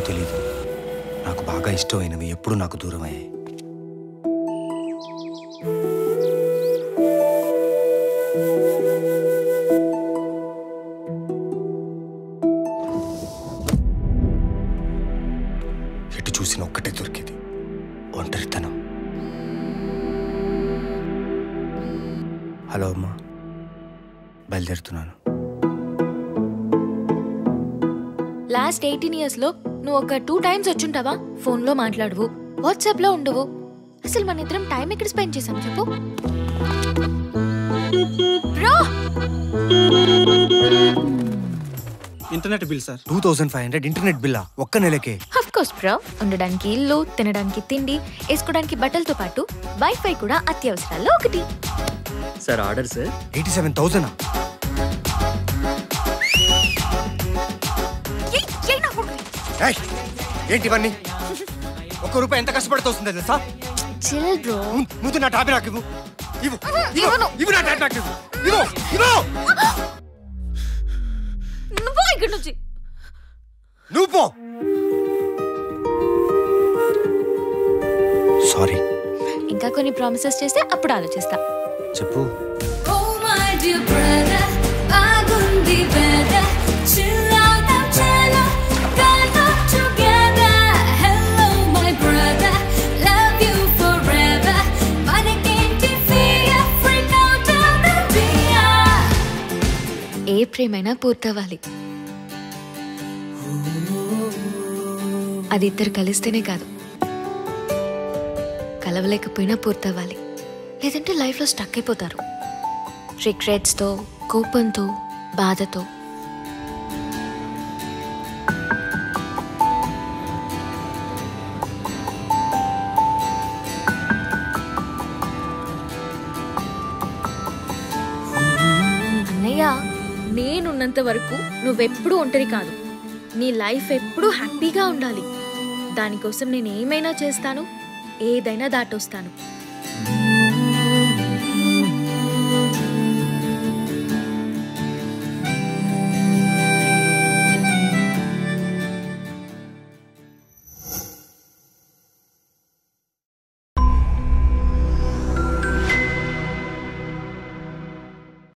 తెలియదు నాకు బాగా ఇష్టమైనవి ఎప్పుడు నాకు దూరం అయ్యాయి ఎటు చూసిన ఒక్కటే దొరికేది ఒంటరితనం హలో అమ్మా బయలుదేరుతున్నాను లాస్ట్ ఎయిటీన్ ఇయర్స్ లో నువ్వు ఒక టూ టైమ్స్ వచ్చుంటావా ఫోన్ లో మాట్లాడవు వాట్సాప్ లో ఉండవు అసలు మన ఇద్దరం టైం ఎక్కడ స్పెండ్ చేసాం చెప్పు bro internet bill sir two thousand five hundred internet బిల్లా ఒక్క నెలకే అఫ్ కోర్స్ బ్రో ఉండడానికి ఇల్లు తినడానికి తిండి వేసుకోవడానికి బట్టలతో పాటు వైఫై కూడా అత్యవసరాల్లో ఒకటి sir order sir eighty seven thousand ఏయ్, ఏయ్ నా కొడుకుని. ఏంటి ఇవన్నీ ఒక్క రూపాయి ఎంత కష్టపడితే వస్తుంది తెలుసా చిల్ బ్రో ము- ముందు నా టాపి నాకు ఇవ్వు ఇవ్వు ఇవ్వు ఇవ్వను. ఇవ్వు నా టాపి నాకు ఇవ్వు ఇవ్వు ఇవ్వు నువ్వు ఇక్కడి నుంచి నువ్వు పో సారీ ఇంకా కొన్ని ప్రామిసెస్ చేస్తే అప్పుడు ఆలోచిస్తా చెప్పు Oh my dear brother, బాగుంది weather. Chill out and chill out, got up together. Hello my brother, love you forever. మనకేంటి fear, freak out of the fear. ఏ ప్రేమైనా పూర్తవ్వాలి అది ఇద్దరు కలిస్తేనే కాదు కలవలేకపోయినా పూర్తవ్వాలి లేదంటే లైఫ్లో స్టక్ అయిపోతారు రిగ్రెట్స్తో కోపంతో బాధతో అన్నయ్య నేనున్నంత వరకు నువ్వెప్పుడూ ఒంటరి కాదు నీ లైఫ్ ఎప్పుడూ హ్యాపీగా ఉండాలి దానికోసం నేను ఏమైనా చేస్తాను ఏదైనా దాటొస్తాను